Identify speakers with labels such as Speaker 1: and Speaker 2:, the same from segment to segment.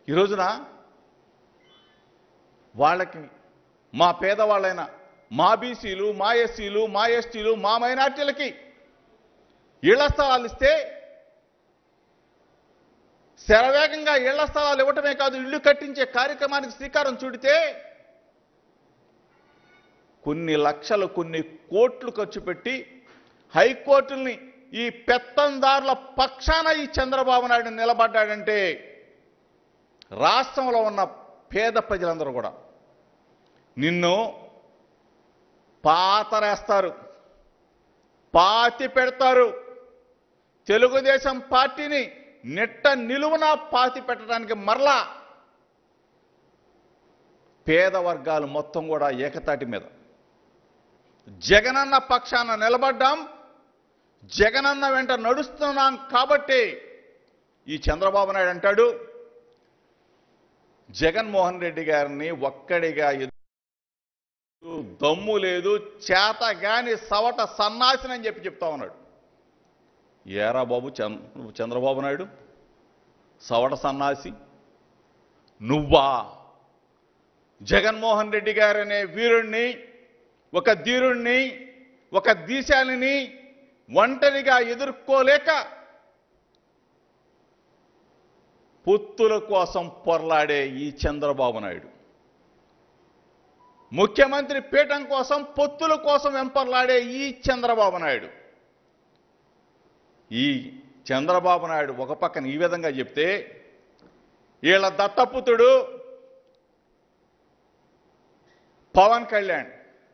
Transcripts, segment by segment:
Speaker 1: ఈ రోజున వాళ్ళకి మా పేదవాళ్ళైన మా బీసీలు మా ఎస్సీలు మా ఎస్టీలు మా మైనార్టీలకి ఇళ్ల స్థలాలు ఇస్తే శరవేగంగా ఇళ్ల స్థలాలు ఇవ్వటమే కాదు ఇల్లు కట్టించే కార్యక్రమానికి శ్రీకారం చుడితే కొన్ని లక్షలు కొన్ని కోట్లు ఖర్చు పెట్టి హైకోర్టుల్ని ఈ పెత్తందారుల పక్షాన ఈ చంద్రబాబు నాయుడు నిలబడ్డాడంటే రాష్ట్రంలో ఉన్న పేద ప్రజలందరూ కూడా నిన్ను పాతరేస్తారు పాతి పెడతారు తెలుగుదేశం పార్టీని నెట్ట నిలువున పాతి పెట్టడానికి మరలా పేద వర్గాలు మొత్తం కూడా ఏకతాటి మీద జగనన్న పక్షాన నిలబడ్డాం జగనన్న వెంట నడుస్తున్నాం కాబట్టి ఈ చంద్రబాబు నాయుడు అంటాడు జగన్మోహన్ రెడ్డి గారిని ఒక్కడిగా ఎదు దమ్ము లేదు చేత గాని సవట సన్నాసినని చెప్పి చెప్తా ఉన్నాడు ఏరా బాబు చంద్ర చంద్రబాబు నాయుడు సవట సన్నాసి నువ్వా జగన్మోహన్ రెడ్డి గారనే వీరుణ్ణి ఒక ధీరుణ్ణి ఒక దీశాలిని ఒంటరిగా ఎదుర్కోలేక పొత్తుల కోసం పొరలాడే ఈ చంద్రబాబు నాయుడు ముఖ్యమంత్రి పీఠం కోసం పొత్తుల కోసం వెంపర్లాడే ఈ చంద్రబాబు నాయుడు ఈ చంద్రబాబు నాయుడు ఒక పక్కన ఈ విధంగా చెప్తే వీళ్ళ దత్తపుత్రుడు పవన్ కళ్యాణ్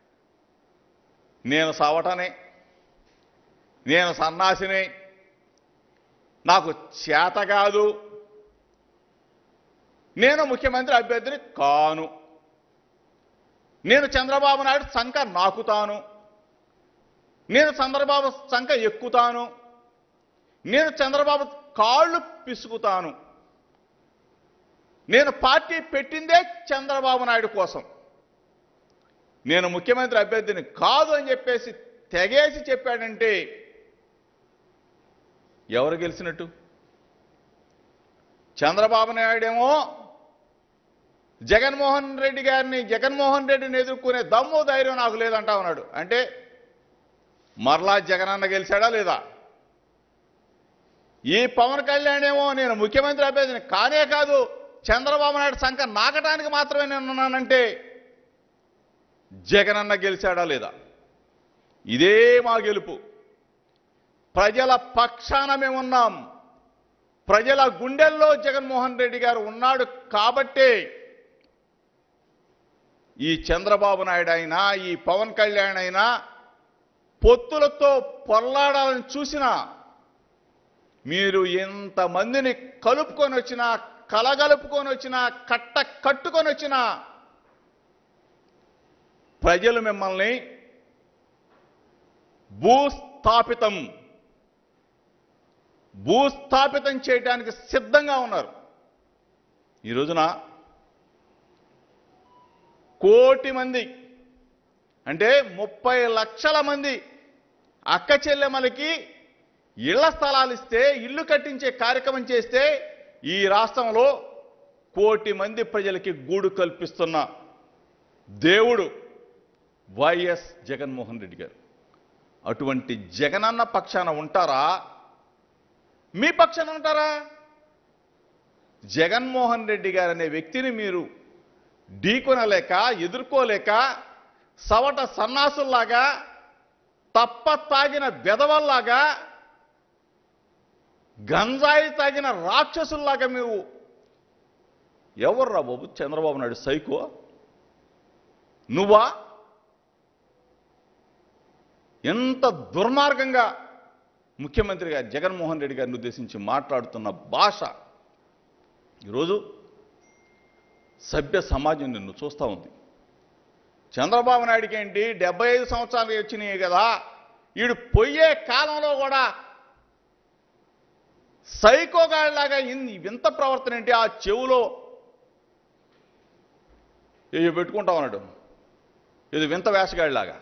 Speaker 1: నేను సవటనే నేను సన్నాసిని నాకు చేత కాదు నేను ముఖ్యమంత్రి అభ్యర్థిని కాను నేను చంద్రబాబు నాయుడు సంఖ నాకుతాను నేను చంద్రబాబు సంఖ ఎక్కుతాను నేను చంద్రబాబు కాళ్ళు పిసుకుతాను నేను పార్టీ పెట్టిందే చంద్రబాబు నాయుడు కోసం నేను ముఖ్యమంత్రి అభ్యర్థిని కాదు అని చెప్పేసి తెగేసి చెప్పాడంటే ఎవరు గెలిచినట్టు చంద్రబాబు నాయుడేమో జగన్మోహన్ రెడ్డి గారిని జగన్మోహన్ రెడ్డిని ఎదుర్కొనే దమ్ము ధైర్యం నాకు లేదంటా ఉన్నాడు అంటే మరలా జగనన్న గెలిచాడా లేదా ఈ పవన్ కళ్యాణ్ ఏమో నేను ముఖ్యమంత్రి అభ్యర్థిని కానే కాదు చంద్రబాబు నాయుడు సంఖ నాకటానికి మాత్రమే నేను ఉన్నానంటే జగనన్న గెలిచాడా లేదా ఇదే మా గెలుపు ప్రజల పక్షాన మేమున్నాం ప్రజల గుండెల్లో జగన్మోహన్ రెడ్డి గారు ఉన్నాడు కాబట్టే ఈ చంద్రబాబు నాయుడు అయినా ఈ పవన్ కళ్యాణ్ అయినా పొత్తులతో పొల్లాడాలని చూసినా మీరు ఎంతమందిని కలుపుకొని వచ్చినా కలగలుపుకొని వచ్చినా కట్ట కట్టుకొని వచ్చినా ప్రజలు మిమ్మల్ని భూస్థాపితం భూస్థాపితం చేయడానికి సిద్ధంగా ఉన్నారు ఈ రోజున కోటి మంది అంటే ముప్పై లక్షల మంది అక్క చెల్లెమ్మలకి ఇళ్ల స్థలాలు ఇస్తే ఇల్లు కట్టించే కార్యక్రమం చేస్తే ఈ రాష్ట్రంలో కోటి మంది ప్రజలకి గూడు కల్పిస్తున్న దేవుడు వైఎస్ జగన్మోహన్ రెడ్డి గారు అటువంటి జగనన్న పక్షాన ఉంటారా మీ పక్షాన ఉంటారా జగన్మోహన్ రెడ్డి గారు అనే వ్యక్తిని మీరు ఢీకొనలేక ఎదుర్కోలేక సవట సన్నాసుల్లాగా తప్ప తాగిన బెదవల్లాగా గంజాయి తాగిన రాక్షసుల్లాగా మీరు ఎవర్రా బాబు చంద్రబాబు నాయుడు సైకో నువ్వా ఎంత దుర్మార్గంగా ముఖ్యమంత్రి గారు జగన్మోహన్ రెడ్డి గారిని ఉద్దేశించి మాట్లాడుతున్న భాష ఈరోజు సభ్య సమాజం నిన్ను చూస్తూ ఉంది చంద్రబాబు నాయుడికి ఏంటి డెబ్బై ఐదు సంవత్సరాలు వచ్చినాయి కదా వీడు పోయే కాలంలో కూడా సైకోగాడిలాగా ఇన్- వింత ప్రవర్తన ఏంటి ఆ చెవులో ఏ పెట్టుకుంటా ఉన్నాడు ఇది వింత వేషగాడిలాగా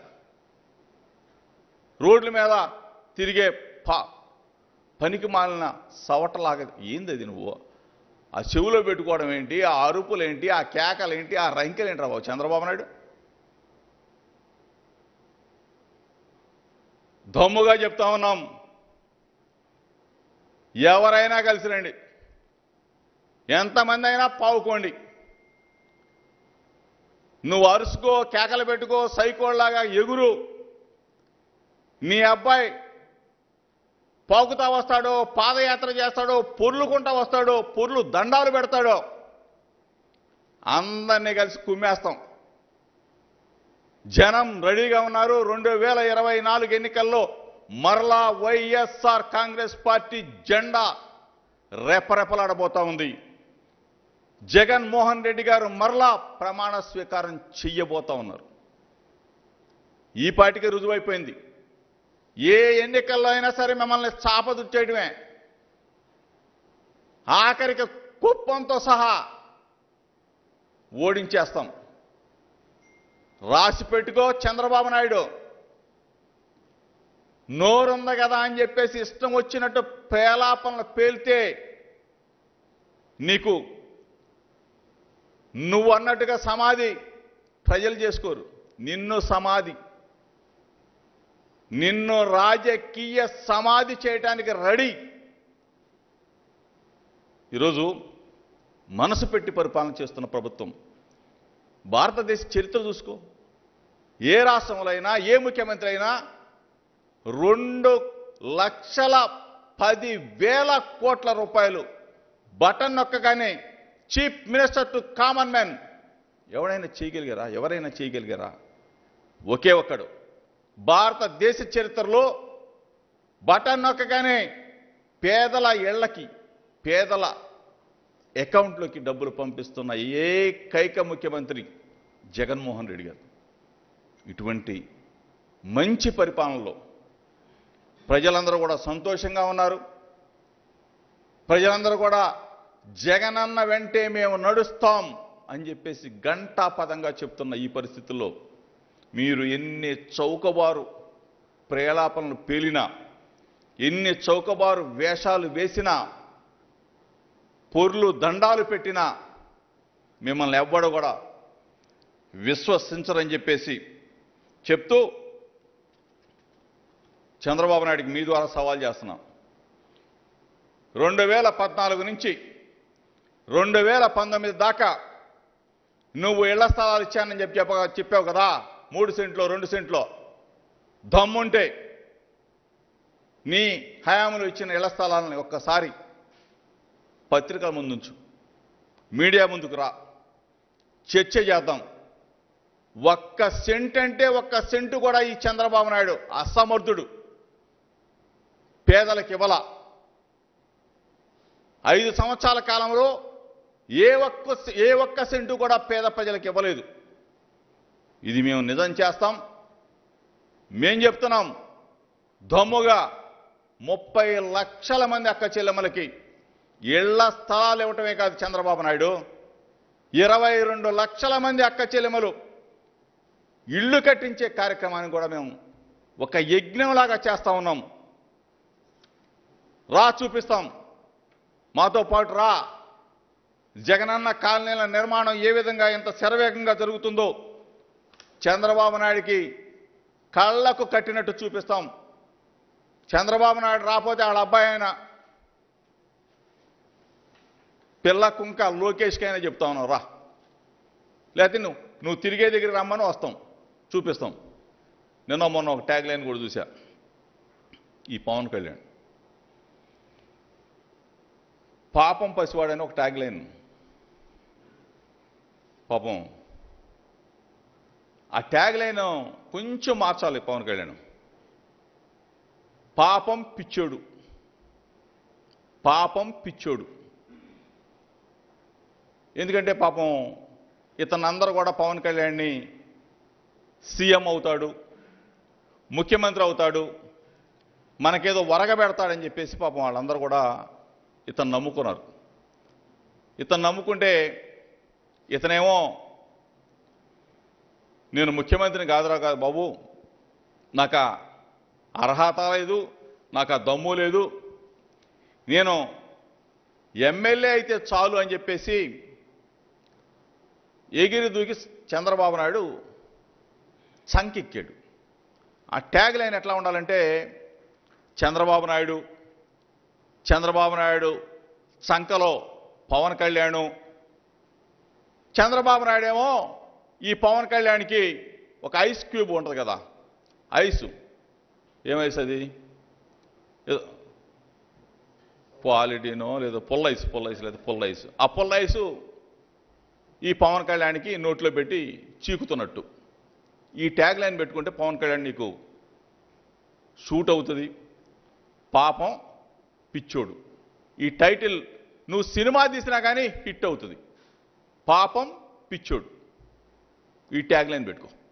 Speaker 1: రోడ్ల మీద తిరిగే ప పనికి మాలిన సవటలాగా ఏంది అది నువ్వు ఆ చెవులో పెట్టుకోవడం ఏంటి ఆ అరుపులు ఏంటి ఆ కేకలు ఏంటి ఆ రంకెలు ఏంటి బాబు చంద్రబాబు నాయుడు దమ్ముగా చెప్తా ఉన్నాం ఎవరైనా కలిసి రండి ఎంతమంది అయినా పావుకోండి నువ్వు అరుసుకో కేకలు పెట్టుకో సైకోల్లాగా ఎగురు నీ అబ్బాయి పాకుతా వస్తాడో పాదయాత్ర చేస్తాడో పొర్లుకుంటా వస్తాడో పొర్లు దండాలు పెడతాడో అందరినీ కలిసి కుమ్మేస్తాం జనం రెడీగా ఉన్నారు రెండు వేల ఇరవై నాలుగు ఎన్నికల్లో మరలా వైఎస్ఆర్ కాంగ్రెస్ పార్టీ జెండా రెపరెపలాడబోతా ఉంది జగన్మోహన్ రెడ్డి గారు మరలా ప్రమాణ స్వీకారం చెయ్యబోతా ఉన్నారు ఈ పార్టీకి రుజువైపోయింది ఏ ఎన్నికల్లో అయినా సరే మిమ్మల్ని చాపదుచ్చేయడమే ఆఖరికి కుప్పంతో సహా ఓడించేస్తాం రాసి పెట్టుకో చంద్రబాబు నాయుడు నోరుంది కదా అని చెప్పేసి ఇష్టం వచ్చినట్టు పేలాపనలు పేలితే నీకు నువ్వు అన్నట్టుగా సమాధి ప్రజలు చేసుకోరు నిన్ను సమాధి నిన్ను రాజకీయ సమాధి చేయటానికి రెడీ ఈరోజు మనసు పెట్టి పరిపాలన చేస్తున్న ప్రభుత్వం భారతదేశ చరిత్ర చూసుకో ఏ రాష్ట్రంలో అయినా ఏ ముఖ్యమంత్రి అయినా రెండు లక్షల పది వేల కోట్ల రూపాయలు బటన్ నొక్కగానే chief minister to common man ఎవడైనా చేయగలిగారా ఎవరైనా చేయగలిగారా ఒకే ఒక్కడు భారతదేశ చరిత్రలో బటన్ నొక్కగానే పేదల ఇళ్లకి పేదల అకౌంట్లోకి డబ్బులు పంపిస్తున్న ఏకైక ముఖ్యమంత్రి జగన్మోహన్ రెడ్డి గారు ఇటువంటి మంచి పరిపాలనలో ప్రజలందరూ కూడా సంతోషంగా ఉన్నారు ప్రజలందరూ కూడా జగనన్న వెంటే మేము నడుస్తాం అని చెప్పేసి గంటా పదంగా చెప్తున్న ఈ పరిస్థితుల్లో మీరు ఎన్ని చౌకబారు ప్రేలాపనలు పేలినా ఎన్ని చౌకబారు వేషాలు వేసినా పొర్లు దండాలు పెట్టినా మిమ్మల్ని ఎవ్వడు కూడా విశ్వసించరని చెప్పేసి చెప్తూ చంద్రబాబు నాయుడికి మీ ద్వారా సవాల్ చేస్తున్నాం రెండు వేల పద్నాలుగు నుంచి రెండు వేల పంతొమ్మిది దాకా నువ్వు ఇళ్ల స్థలాలు ఇచ్చానని చెప్పి చెప్ప చెప్పావు కదా మూడు సెంట్లో రెండు సెంట్లో దమ్ముంటే నీ హయాములు ఇచ్చిన ఇళ్ల స్థలాలను ఒక్కసారి పత్రికల ముందుంచు మీడియా ముందుకు రా చర్చ చేద్దాం ఒక్క సెంట్ అంటే ఒక్క సెంటు కూడా ఈ చంద్రబాబు నాయుడు అసమర్థుడు పేదలకు ఇవ్వల ఐదు సంవత్సరాల కాలంలో ఏ ఒక్క ఏ ఒక్క సెంటు కూడా పేద ప్రజలకు ఇవ్వలేదు ఇది మేము నిజం చేస్తాం మేం చెప్తున్నాం దమ్ముగా ముప్పై లక్షల మంది అక్క చెల్లెమ్మలకి ఇళ్ల స్థలాలు ఇవ్వటమే కాదు చంద్రబాబు నాయుడు ఇరవై రెండు లక్షల మంది అక్క చెల్లెమ్మలు ఇళ్ళు కట్టించే కార్యక్రమాన్ని కూడా మేము ఒక యజ్ఞంలాగా చేస్తా ఉన్నాం రా చూపిస్తాం మాతో పాటు రా జగనన్న కాలనీల నిర్మాణం ఏ విధంగా ఎంత శరవేగంగా జరుగుతుందో చంద్రబాబు నాయుడికి కళ్ళకు కట్టినట్టు చూపిస్తాం చంద్రబాబు నాయుడు రాకపోతే వాళ్ళ అబ్బాయి అయినా పిల్ల కుంక లోకేష్కైనా చెప్తా ఉన్నావు రా లేకపోతే నువ్వు నువ్వు తిరిగే దగ్గర రమ్మని వస్తాం చూపిస్తాం నిన్న మొన్న ఒక ట్యాగ్ లైన్ కూడా చూసా ఈ పవన్ కళ్యాణ్ పాపం పసివాడని ఒక ట్యాగ్ లైన్ పాపం ఆ ట్యాగ్ లైన్ కొంచెం మార్చాలి పవన్ కళ్యాణ్ పాపం పిచ్చోడు పాపం పిచ్చోడు ఎందుకంటే పాపం ఇతనందరూ కూడా పవన్ కళ్యాణ్ని సీఎం అవుతాడు ముఖ్యమంత్రి అవుతాడు మనకేదో వరగబెడతాడని చెప్పేసి పాపం వాళ్ళందరూ కూడా ఇతను నమ్ముకున్నారు ఇతను నమ్ముకుంటే ఇతనేమో నేను ముఖ్యమంత్రిని కాదురా కాదు బాబు నాకు ఆ అర్హత లేదు నాకు ఆ దమ్ము లేదు నేను ఎమ్మెల్యే అయితే చాలు అని చెప్పేసి ఎగిరి దూకి చంద్రబాబు నాయుడు చంకెక్కాడు ఆ ట్యాగ్ లైన్ ఎట్లా ఉండాలంటే చంద్రబాబు నాయుడు చంద్రబాబు నాయుడు చంకలో పవన్ కళ్యాణ్ చంద్రబాబు నాయుడు ఏమో ఈ పవన్ కళ్యాణ్కి ఒక ఐస్ క్యూబ్ ఉంటుంది కదా ఐస్ ఏం ఐస్ అది ఏదో క్వాలిటీనో లేదో పుల్ల ఐస్ పుల్ల ఐస్ లేదా పుల్ల ఐస్ ఆ పుల్ల ఐసు ఈ పవన్ కళ్యాణ్కి నోట్లో పెట్టి చీకుతున్నట్టు ఈ ట్యాగ్ లైన్ పెట్టుకుంటే పవన్ కళ్యాణ్ నీకు షూట్ అవుతుంది పాపం పిచ్చోడు ఈ టైటిల్ నువ్వు సినిమా తీసినా కానీ హిట్ అవుతుంది పాపం పిచ్చోడు ఈ ట్యాగ్ లైన్ పెట్టుకో